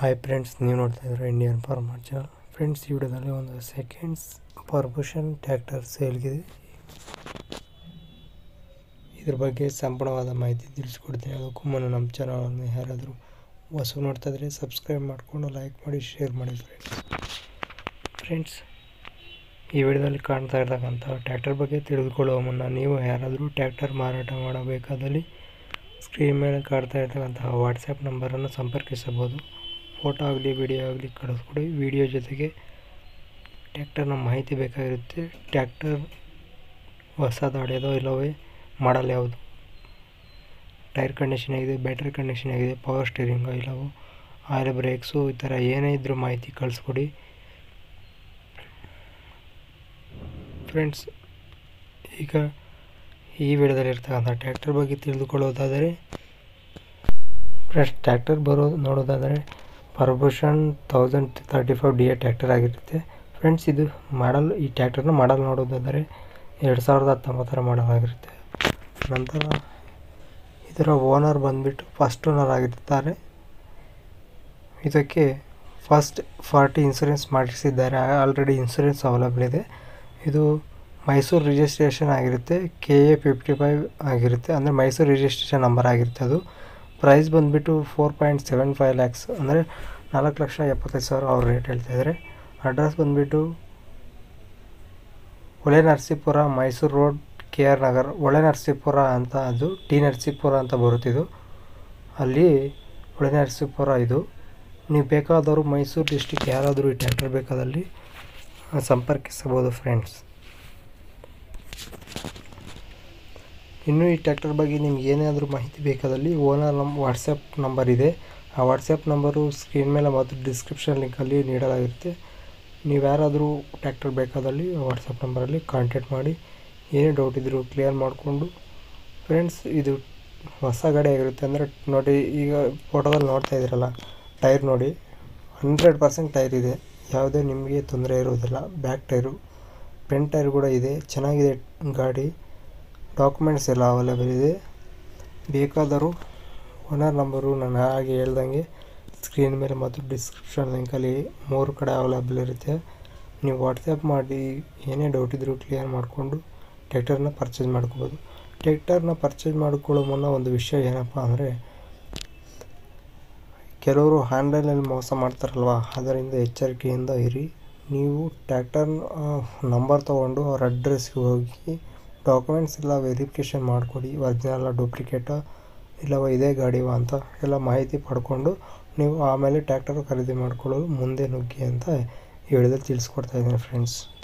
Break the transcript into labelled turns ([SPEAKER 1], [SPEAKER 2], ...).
[SPEAKER 1] hi friends ನೀವು ನೋಡ್ತಾ ಇದ್ದೀರಾ ಇಂಡಿಯನ್ ಫಾರ್ಮರ್ ಚಾನಲ್ ಫ್ರೆಂಡ್ಸ್ ಈ ವಿಡಿಯೋದಲ್ಲಿ ಒಂದು ಸೆಕೆಂಡ್ಸ್ ಪರ್ಬುಷನ್ ಟ್ರ್ಯಾಕ್ಟರ್ ಸೇಲ್ಗಿದೆ ಇದ್ರ ಬಗ್ಗೆ ಸಂಪೂರ್ಣವಾದ ಮಾಹಿತಿ ತಿಳಿಸ್ಕೊಡ್ತೀನಿ ಅದಕ್ಕೂ ಮುನ್ನ ನಮ್ಮ ಚಾನಲನ್ನು ಯಾರಾದರೂ ಹೊಸ ನೋಡ್ತಾ ಇದ್ರೆ ಸಬ್ಸ್ಕ್ರೈಬ್ ಮಾಡಿಕೊಂಡು ಲೈಕ್ ಮಾಡಿ ಶೇರ್ ಮಾಡಿ ಫ್ರೆಂಡ್ಸ್ ಫ್ರೆಂಡ್ಸ್ ಈ ವಿಡಿಯೋದಲ್ಲಿ ಕಾಣ್ತಾ ಇರ್ತಕ್ಕಂಥ ಟ್ರ್ಯಾಕ್ಟರ್ ಬಗ್ಗೆ ತಿಳಿದುಕೊಳ್ಳುವ ಮುನ್ನ ನೀವು ಯಾರಾದರೂ ಟ್ರ್ಯಾಕ್ಟರ್ ಮಾರಾಟ ಮಾಡಬೇಕಾದಲ್ಲಿ ಸ್ಕ್ರೀನ್ ಮೇಲೆ ಕಾಡ್ತಾ ಇರ್ತಕ್ಕಂತಹ ವಾಟ್ಸಪ್ ನಂಬರನ್ನು ಸಂಪರ್ಕಿಸಬಹುದು ಫೋಟೋ ಆಗಲಿ ವಿಡಿಯೋ ಆಗಲಿ ಕಳಿಸ್ಕೊಡಿ ವಿಡಿಯೋ ಜೊತೆಗೆ ಟ್ರ್ಯಾಕ್ಟರ್ನ ಮಾಹಿತಿ ಬೇಕಾಗಿರುತ್ತೆ ಟ್ರ್ಯಾಕ್ಟರ್ ಹೊಸದು ಹಳೆಯದೋ ಇಲ್ಲವೇ ಮಾಡಲ್ ಯಾವುದು ಟೈರ್ ಕಂಡೀಷನ್ ಆಗಿದೆ ಬ್ಯಾಟ್ರಿ ಕಂಡೀಷನ್ ಆಗಿದೆ ಪವರ್ ಸ್ಟೀರಿಂಗು ಇಲ್ಲವೋ ಆಯಿಲ್ ಬ್ರೇಕ್ಸು ಈ ಥರ ಏನೇ ಇದ್ರೂ ಮಾಹಿತಿ ಕಳಿಸ್ಕೊಡಿ ಫ್ರೆಂಡ್ಸ್ ಈಗ ಈ ವಿಡಿಯೋದಲ್ಲಿ ಇರ್ತಕ್ಕಂಥ ಟ್ರ್ಯಾಕ್ಟರ್ ಬಗ್ಗೆ ತಿಳಿದುಕೊಳ್ಳೋದಾದರೆ ಫ್ರೆಂಡ್ಸ್ ಟ್ರ್ಯಾಕ್ಟರ್ ಬರೋದು ನೋಡೋದಾದರೆ Ferguson thousand thirty five D A tractor ಆಗಿರುತ್ತೆ ಫ್ರೆಂಡ್ಸ್ ಇದು ಮಾಡಲ್ ಈ ಟ್ರ್ಯಾಕ್ಟರ್ನ ಮಾಡಲ್ ನೋಡೋದಾದರೆ ಎರಡು ಸಾವಿರದ ಹತ್ತೊಂಬತ್ತರ ಮಾಡಲ್ ಆಗಿರುತ್ತೆ ನಂತರ ಇದರ ಓನರ್ ಬಂದುಬಿಟ್ಟು ಫಸ್ಟ್ ಓನರ್ ಆಗಿರ್ತಾರೆ ಇದಕ್ಕೆ ಫಸ್ಟ್ ಫಾರ್ಟಿ ಇನ್ಸೂರೆನ್ಸ್ ಮಾಡಿಸಿದ್ದಾರೆ ಆಲ್ರೆಡಿ ಇನ್ಸೂರೆನ್ಸ್ ಅವೈಲೇಬಲ್ ಇದೆ ಇದು ಮೈಸೂರು ರಿಜಿಸ್ಟ್ರೇಷನ್ ಆಗಿರುತ್ತೆ ಕೆ ಎ ಫಿಫ್ಟಿ ಫೈವ್ ಆಗಿರುತ್ತೆ ಅಂದರೆ ಮೈಸೂರು ರಿಜಿಸ್ಟ್ರೇಷನ್ ನಂಬರ್ ಆಗಿರುತ್ತೆ ಅದು ಪ್ರೈಸ್ ಬಂದುಬಿಟ್ಟು four point seven five lakhs ಅಂದರೆ ನಾಲ್ಕು ಲಕ್ಷ ಎಪ್ಪತ್ತೈದು ಸಾವಿರ ಅವ್ರು ರೇಟ್ ಹೇಳ್ತಾಯಿದ್ದಾರೆ ಅಡ್ರೆಸ್ ಬಂದುಬಿಟ್ಟು Hole Narasipura Mysuru road K R Nagar Hole Narasipura ಅಂತ ಅದು ಟಿ ನರಸೀಪುರ ಅಂತ ಬರುತ್ತಿದ್ದು ಅಲ್ಲಿ ಒಳೆ ನರಸೀಪುರ ಇದು ನೀವು ಬೇಕಾದವರು ಮೈಸೂರು ಡಿಸ್ಟಿಕ್ ಯಾರಾದರೂ ಈ ಟ್ರ್ಯಾಕ್ಟರ್ ಬೇಕಾದಲ್ಲಿ ಸಂಪರ್ಕಿಸಬಹುದು ಫ್ರೆಂಡ್ಸ್ ಇನ್ನು ಈ ಟ್ರ್ಯಾಕ್ಟರ್ ಬಗ್ಗೆ ನಿಮ್ಗೆ ಏನಾದರೂ ಮಾಹಿತಿ ಬೇಕಾದಲ್ಲಿ ಓನರ್ ನಮ್ಮ ವಾಟ್ಸಪ್ ನಂಬರ್ ಇದೆ ಆ ವಾಟ್ಸಪ್ ನಂಬರು ಸ್ಕ್ರೀನ್ ಮೇಲೆ ಮತ್ತು ಡಿಸ್ಕ್ರಿಪ್ಷನ್ ಲಿಂಕಲ್ಲಿ ನೀಡಲಾಗಿರುತ್ತೆ ನೀವು ಯಾರಾದರೂ ಟ್ರ್ಯಾಕ್ಟರ್ ಬೇಕಾದಲ್ಲಿ ವಾಟ್ಸಪ್ ನಂಬರಲ್ಲಿ ಕಾಂಟ್ಯಾಕ್ಟ್ ಮಾಡಿ ಏನೇ ಡೌಟ್ ಇದ್ದರೂ ಕ್ಲಿಯರ್ ಮಾಡಿಕೊಂಡು ಫ್ರೆಂಡ್ಸ್ ಇದು ಹೊಸ ಗಾಡಿ ಆಗಿರುತ್ತೆ ಅಂದರೆ ನೋಡಿ ಈಗ ಫೋಟೋದಲ್ಲಿ ನೋಡ್ತಾ ಇದ್ದೀರಲ್ಲ ಟೈರ್ ನೋಡಿ ಹಂಡ್ರೆಡ್ ಪರ್ಸೆಂಟ್ ಟೈರ್ ಇದೆ ಯಾವುದೇ ನಿಮಗೆ ತೊಂದರೆ ಇರೋದಿಲ್ಲ ಬ್ಯಾಕ್ ಟೈರು ಫ್ರಂಟ್ ಟೈರ್ ಕೂಡ ಇದೆ ಚೆನ್ನಾಗಿದೆ ಗಾಡಿ ಡಾಕ್ಯುಮೆಂಟ್ಸ್ ಎಲ್ಲ ಅವೈಲೇಬಲ್ ಇದೆ ಬೇಕಾದರೂ ಓನರ್ ನಂಬರು ನಾನು ಹಾಗೆ ಹೇಳ್ದಂಗೆ ಸ್ಕ್ರೀನ್ ಮೇಲೆ ಮತ್ತು ಡಿಸ್ಕ್ರಿಪ್ಷನ್ ಲಿಂಕಲ್ಲಿ ಮೂರು ಕಡೆ ಅವೈಲೇಬಲ್ ಇರುತ್ತೆ ನೀವು ವಾಟ್ಸಪ್ ಮಾಡಿ ಏನೇ ಡೌಟ್ ಇದ್ದರೂ ಕ್ಲಿಯರ್ ಮಾಡಿಕೊಂಡು ಟ್ರ್ಯಾಕ್ಟರ್ನ ಪರ್ಚೇಸ್ ಮಾಡ್ಕೋಬೋದು ಟ್ರ್ಯಾಕ್ಟರ್ನ ಪರ್ಚೇಸ್ ಮಾಡಿಕೊಳ್ಳೋ ಮುನ್ನ ಒಂದು ವಿಷಯ ಏನಪ್ಪ ಅಂದರೆ ಕೆಲವರು ಆನ್ಲೈನಲ್ಲಿ ಮೋಸ ಮಾಡ್ತಾರಲ್ವ ಅದರಿಂದ ಎಚ್ಚರಿಕೆಯಿಂದ ಇರಿ ನೀವು ಟ್ರ್ಯಾಕ್ಟರ್ ನಂಬರ್ ತೊಗೊಂಡು ಅವ್ರ ಅಡ್ರೆಸ್ಗೆ ಹೋಗಿ ಡಾಕ್ಯುಮೆಂಟ್ಸ್ ಎಲ್ಲ ವೆರಿಫಿಕೇಷನ್ ಮಾಡಿಕೊಡಿ ಒರಿಜಿನಲ್ಲ ಡೂಪ್ಲಿಕೇಟಾ ಇಲ್ಲವ ಇದೇ ಗಾಡಿವ ಅಂತ ಎಲ್ಲ ಮಾಹಿತಿ ಪಡ್ಕೊಂಡು ನೀವು ಆಮೇಲೆ ಟ್ರ್ಯಾಕ್ಟರ್ ಖರೀದಿ ಮಾಡಿಕೊಳ್ಳಲು ಮುಂದೆ ನುಗ್ಗಿ ಅಂತ ಹೇಳಿದ್ರೆ ತಿಳಿಸ್ಕೊಡ್ತಾ ಇದ್ದೀನಿ ಫ್ರೆಂಡ್ಸ್